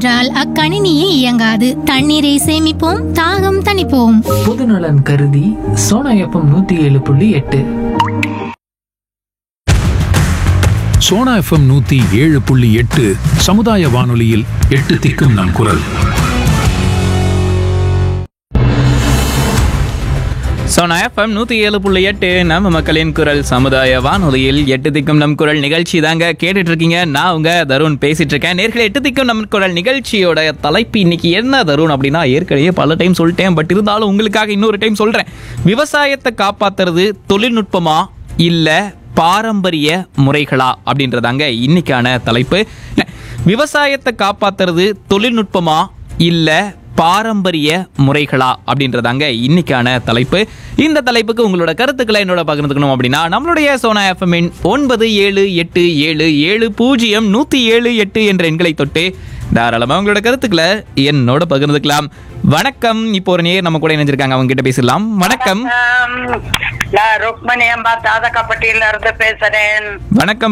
என்றால் அக்கணினியே இயங்காது தண்ணீரை சேமிப்போம் தாகம் தணிப்போம் பொதுநலன் கருதி சோனா எஃப்எம் நூத்தி ஏழு புள்ளி எட்டு சோனா எஃப்எம் நூத்தி ஏழு புள்ளி எட்டு சமுதாய வானொலியில் எட்டு திக்கும் நம் குரல் சோனா எஃப்எம் நூற்றி ஏழு புள்ளி எட்டு நம்ம மக்களின் குரல் சமுதாய வானொலியில் எட்டு திக்கும் நம் குரல் நிகழ்ச்சி தாங்க கேட்டுட்டு இருக்கீங்க நான் உங்க தருண் பேசிட்டு இருக்கேன் நேர்களை எட்டு திக்கும் நம் குரல் நிகழ்ச்சியோட தலைப்பு இன்னைக்கு என்ன தருண் அப்படின்னா ஏற்கனவே பல டைம் சொல்லிட்டேன் பட் இருந்தாலும் உங்களுக்காக இன்னொரு டைம் சொல்றேன் விவசாயத்தை காப்பாத்துறது தொழில்நுட்பமா இல்ல பாரம்பரிய முறைகளா அப்படின்றதாங்க இன்னைக்கான தலைப்பு விவசாயத்தை காப்பாத்துறது தொழில்நுட்பமா இல்ல பாரம்பரிய முறைகளா அப்படின்றதாங்க இன்னைக்கான தலைப்பு இந்த தலைப்புக்கு உங்களோட கருத்துக்களை என்னோட பகிர்ந்துக்கணும் அப்படின்னா நம்மளுடைய சோனா எஃப்எம்மின் ஒன்பது ஏழு எட்டு ஏழு ஏழு பூஜ்ஜியம் நூற்றி ஏழு எட்டு என்ற எண்களை தொட்டு தாராளமாக உங்களோட கருத்துக்களை என்னோட பகிர்ந்துக்கலாம் வணக்கம் இப்போ ஒரு நேர் நம்ம கூட இணைஞ்சிருக்காங்க அவங்க கிட்ட பேசலாம் வணக்கம் ஆம், நான் ருக்மணி அம்பா தாதகாப்பட்டியில இருந்து பேசுறேன் வணக்கம்